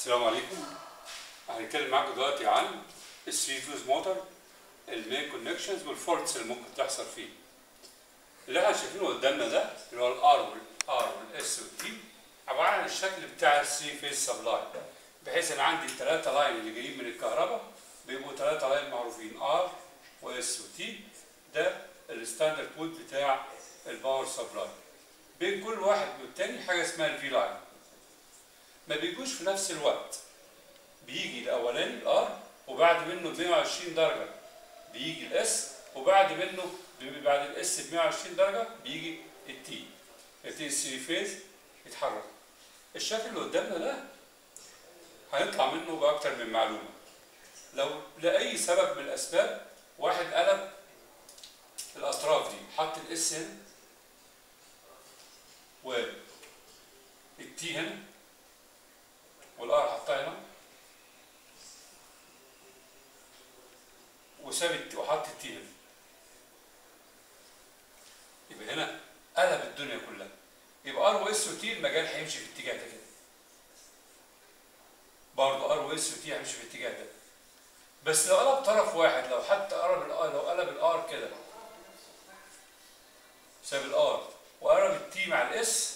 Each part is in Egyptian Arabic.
السلام عليكم هنتكلم معاكم دلوقتي عن الثري فيوز موتور المين كونكشنز والفولتس اللي ممكن تحصل فيه اللي احنا شايفينه قدامنا ده اللي هو الار والار والاس والتي عباره عن الشكل بتاع الثري فيز سبلاي بحيث ان عندي الثلاثه لاين اللي جايين من الكهرباء بيبقوا ثلاثه لاين معروفين ار واس وتي ده الستاندرد كود بتاع الباور سبلاي بين كل واحد والتاني حاجه اسمها الفي لاين ما بيجوش في نفس الوقت بيجي الاولاني الار وبعد منه ب 120 درجه بيجي الاس وبعد منه بعد الاس ب 120 درجه بيجي التي التي سي فيز يتحرك الشكل اللي قدامنا ده هيطلع منه باكتر من معلومه لو لاي سبب من الاسباب واحد قلب الاطراف دي حط الاس هنا والتي هنا والار حطها هنا وساب الت- وحط التي هنا يبقى هنا قلب الدنيا كلها يبقى ار واس وتي المجال هيمشي في الاتجاه ده كده برضه ار واس وتي هيمشي في الاتجاه ده بس لو قلب طرف واحد لو حتى قرب الار لو قلب الار كده ساب الار وقرب التي مع الاس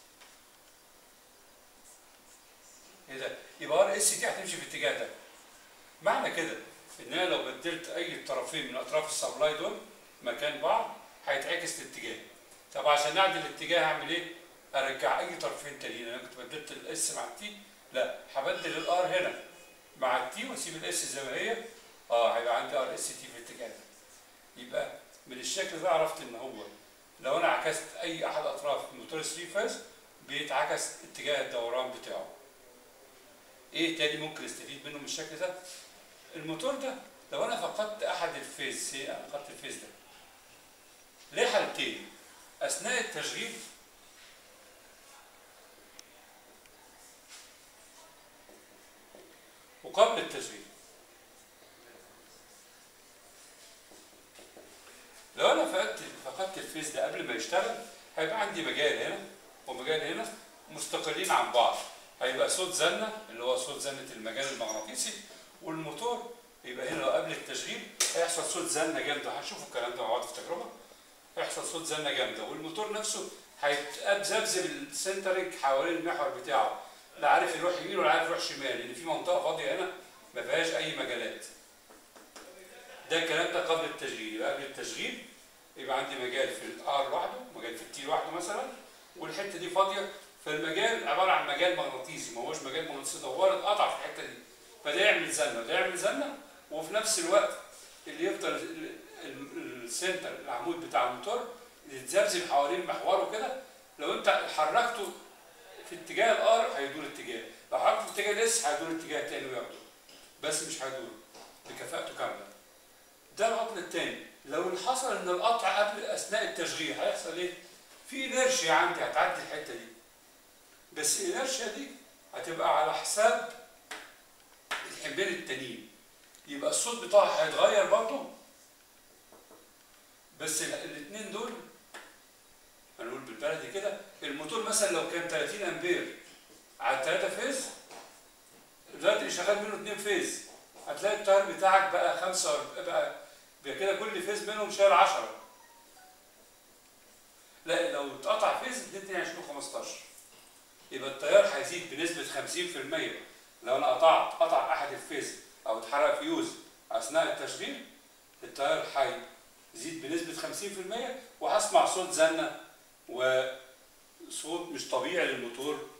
ايه ده؟ يبقى ار اس تي هتمشي في الاتجاه ده. معنى كده ان انا لو بدلت اي طرفين من اطراف السبلاي دول مكان بعض هيتعكس الاتجاه. طب عشان نعدل الاتجاه هعمل ايه؟ ارجع اي طرفين تانيين انا كنت بدلت الاس مع التي لا هبدل الار هنا مع التي واسيب الاس زي ما هي اه هيبقى عندي ار اس تي في الاتجاه ده. يبقى من الشكل ده عرفت ان هو لو انا عكست اي احد اطراف الموتور 3 فاز بيتعكس اتجاه الدوران بتاعه. ايه تاني ممكن استفيد منه من الشكل ده؟ الموتور ده لو انا فقدت احد الفيز سي انا فقدت الفيز ده ليه حالتين اثناء التشغيل وقبل التشغيل لو انا فقدت فقدت الفيز ده قبل ما يشتغل هيبقى عندي مجال هنا ومجال هنا مستقلين عن بعض هيبقى صوت زنة اللي هو صوت زنة المجال المغناطيسي والموتور يبقى هنا لو قبل التشغيل هيحصل صوت زنة جامدة هنشوف الكلام ده مع بعض في تجربة هيحصل صوت زنة جامدة والموتور نفسه هيتذبذب السنترنج حوالين المحور بتاعه لا عارف يروح يمين ولا عارف يروح شمال لان في منطقة فاضية هنا ما فيهاش أي مجالات ده الكلام ده قبل التشغيل يبقى قبل التشغيل يبقى عندي مجال في الار لوحده مجال في التي لوحده مثلا والحته دي فاضيه فالمجال عباره عن مجال مغناطيسي ما هوش مجال مغناطيسي دوار اتقطع في الحته دي فده يعمل زنه وده يعمل زنه وفي نفس الوقت اللي يفضل ال- ال- السنتر العمود بتاع الموتور يتذبذب حوالين محوره كده لو انت حركته في اتجاه الار هيدور اتجاه لو حركته في اتجاه الاس هيدور اتجاه تاني وياخده بس مش هيدور بكفاءته كامله ده العطل الثاني لو اللي حصل ان القطع قبل اثناء التشغيل هيحصل ايه؟ في انرشيا عندي هتعدي الحته دي بس الانرشيا دي هتبقى على حساب الحملين التانيين يبقى الصوت بتاعها هيتغير برضه بس الاثنين دول هنقول بالبلدي كده الموتور مثلا لو كان 30 امبير على 3 فيز دلوقتي شغال منه 2 فيز هتلاقي التيار بتاعك بقى 5 بقى بقى كده كل فيز منهم شايل 10 لا لو اتقطع فيز 22 15 يبقى التيار هيزيد بنسبة 50% لو انا قطعت قطع احد الفيز او اتحرق فيوز اثناء التشغيل التيار هيزيد بنسبة 50% وهسمع صوت زنة وصوت مش طبيعي للموتور